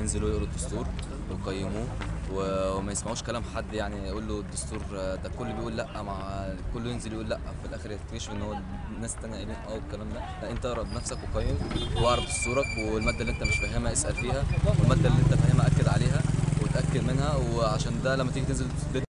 ينزلوا يقروا الدستور ويقيموه و- وما يسمعوش كلام حد يعني يقول له الدستور آه، ده الكل بيقول لا مع كله ينزل يقول لا في الاخر يكتشف ان هو الناس التانية قايلين اه والكلام ده لا انت اقرا بنفسك وقيم واعرف دستورك والماده اللي انت مش فاهمها اسال فيها والماده اللي انت فاهمها اكد عليها وتاكد منها وعشان ده لما تيجي تنزل